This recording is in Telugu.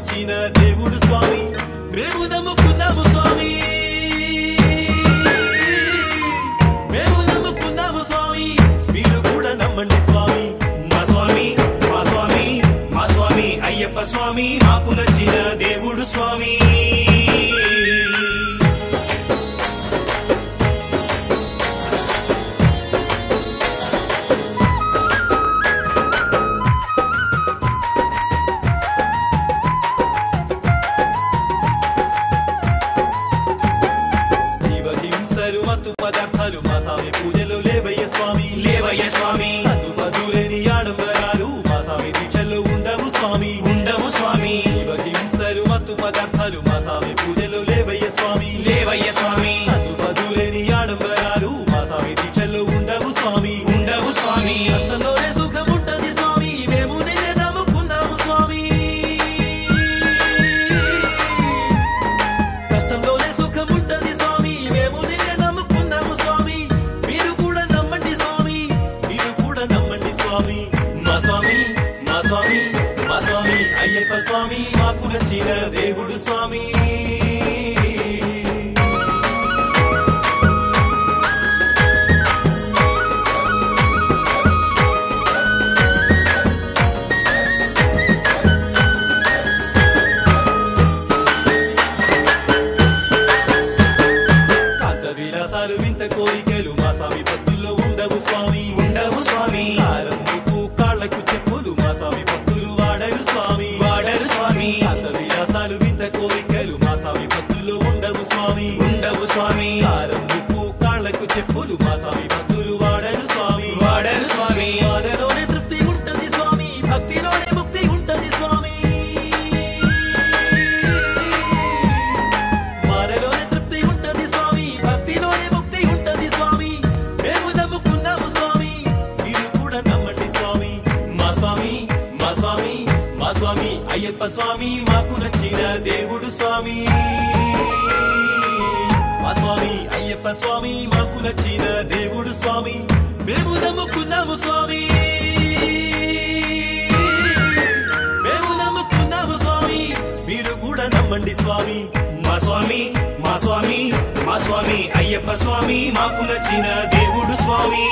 నచ్చిన దేవుడు స్వామి మేము నమ్ముకున్నాము స్వామి మేము నమ్ముకున్నాము స్వామి మీరు కూడా నమ్మండి స్వామి మా స్వామి మా స్వామి మా స్వామి అయ్యప్ప స్వామి మాకు నచ్చిన దేవుడు స్వామి జీవహింసలు మత్తు పదార్థాలు మా స్వామి పూజలు లేవయ్య స్వామి లేవయ్య స్వామి అందుబదులేని ఆడంబరాలు మా స్వామి దీక్షల్లో ఉండవు స్వామి ఉండవు స్వామి జీవహింసలు మత్తు పదార్థాలు మా స్వామి పూజలు లేవయ్య స్వామి లేవయ్య స్వామి అందుబదులేని ఆడంబరాలు మా స్వామి దీక్షల్లో ఉండవు స్వామి ఉండవు స్వామి కష్టంలోనే సుఖం ఉంటది స్వామి మేము నిన్నే నమ్ముకున్నాము స్వామి కష్టంలోనే సుఖం ఉంటది స్వామి మేము నిన్నే నమ్ముకున్నాము స్వామి మీరు కూడా నమ్మండి స్వామి మీరు కూడా నమ్మండి స్వామి మా స్వామి మా స్వామి మా స్వామి అయ్యప్ప స్వామి మాకు నచ్చిన దేవుడు స్వామి కాంత విలాసాలు వింత కోరికలు మా స్వామి భక్తుల్లో ఉండవు స్వామి ఉండవు స్వామి కారం ఉప్పు కాళ్లకు చెప్పులు మా స్వామి భక్తులు వాడరు స్వామి వాడరు స్వామి కాంత విలాసాలు వింత కోరికలు మా స్వామి భక్తుల్లో ఉండవు స్వామి ఉండవు స్వామి కారం ఉప్పు కాళ్లకు చెప్పులు మా స్వామి భక్తులు వాడరు స్వామి వాడరు స్వామి వాడలోనే తృప్తి ఉంటది స్వామి భక్తిలోనే ముక్తి ఉంటది స్వామి మారలోనే తృప్తి ఉంటది స్వామి భక్తిలోనే ముక్తి ఉంటది స్వామి మేము నమ్ముకున్నాము స్వామి మీరు కూడా నమ్మండి స్వామి మా స్వామి మా స్వామి మా స్వామి అయ్యప్ప స్వామి మాకు నచ్చిన దేవుడు స్వామి మా స్వామి అయ్యప్ప స్వామి మాకు నచ్చిన దేవుడు స్వామి మేము నమ్ముకున్నాము స్వామి మేము నమ్ముకున్నాము స్వామి మీరు కూడా నమ్మండి స్వామి మా స్వామి మా స్వామి మా స్వామి అయ్యప్ప స్వామి మాకు నచ్చిన దేవుడు స్వామి